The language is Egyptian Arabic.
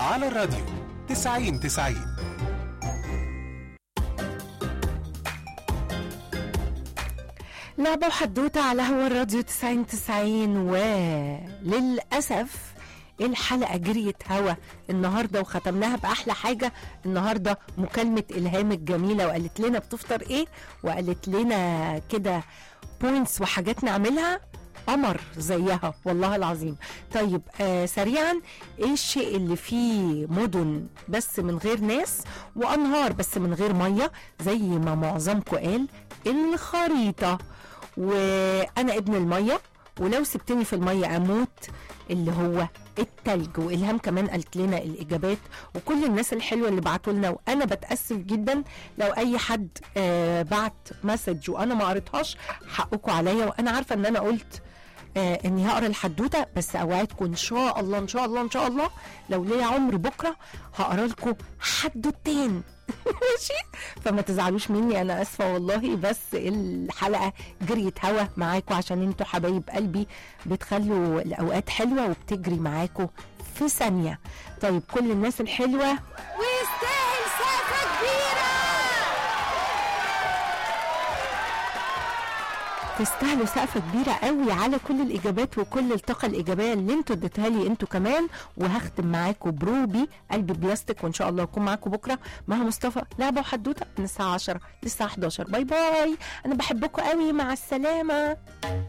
على الراديو 90 90 لعبة وحدوتة على هوا الراديو 90 90 وللأسف الحلقة جريت هوا النهاردة وختمناها بأحلى حاجة النهاردة مكالمة إلهام الجميلة وقالت لنا بتفطر إيه وقالت لنا كده بوينتس وحاجات نعملها قمر زيها والله العظيم طيب آه سريعا ايه الشيء اللي فيه مدن بس من غير ناس وانهار بس من غير ميه زي ما معظمكم قال الخريطه وانا ابن الميه ولو سبتني في الميه اموت اللي هو التلج والهام كمان قالت لنا الاجابات وكل الناس الحلوه اللي بعتوا لنا وانا بتاسف جدا لو اي حد آه بعت مسج وانا ما قريتهاش حقكم عليا وانا عارفه ان انا قلت آه اني هقرا الحدوته بس اوعدكم ان شاء الله ان شاء الله ان شاء الله لو ليا عمر بكره هقرا لكم حدوتين ماشي فما تزعلوش مني انا اسفه والله بس الحلقه جريت هوا معاكم عشان انتوا حبايب قلبي بتخلوا الاوقات حلوه وبتجري معاكم في ثانيه طيب كل الناس الحلوه ويستاهل سقفة كبيرة تستاهلوا سقفة كبيرة قوي على كل الإجابات وكل الطاقة الإيجابية اللي انتوا اديتها لي انتوا كمان وهختم معاكم بروبي قلب بلاستيك وإن شاء الله أكون معاكم بكرة مع مصطفى لعبة وحدوتة من الساعة 10 للساعة 11 باي باي أنا بحبكم قوي مع السلامة